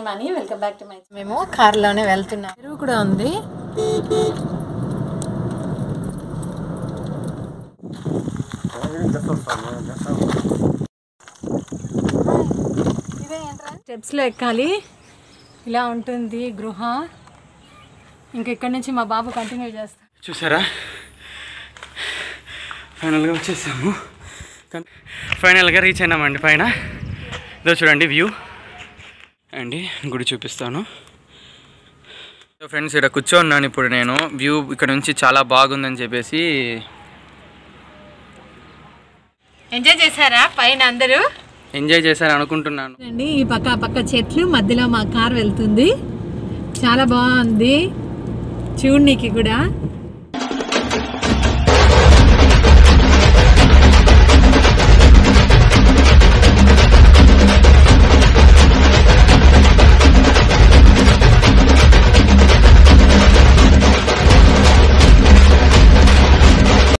Vani welcome back to my మేము కార్లోనే వెళ్తున్నాం చెరువు కూడా ఉంది స్టెప్స్లో ఎక్కాలి ఇలా ఉంటుంది గృహ ఇంకా ఇక్కడి నుంచి మా బాబు కంటిన్యూ చేస్తాం చూసారా ఫైనల్గా వచ్చేసాము కానీ ఫైనల్గా రీచ్ అయినామండి పైన ఇదో చూడండి వ్యూ అండి గుడి చూపిస్తాను సో ఫ్రెండ్స్ ఇక్కడ కూర్చోన్నాను ఇప్పుడు నేను వ్యూ ఇక్కడ నుంచి చాలా బాగుందని చెప్పేసి ఎంజాయ్ చేశారా పైన అందరూ ఎంజాయ్ చేశాను అనుకుంటున్నాను అండి ఈ పక్క ఆ పక్క చెట్లు మధ్యలో మా కార్ వెళ్తుంది చాలా బాగుంది చూడనీకి కూడా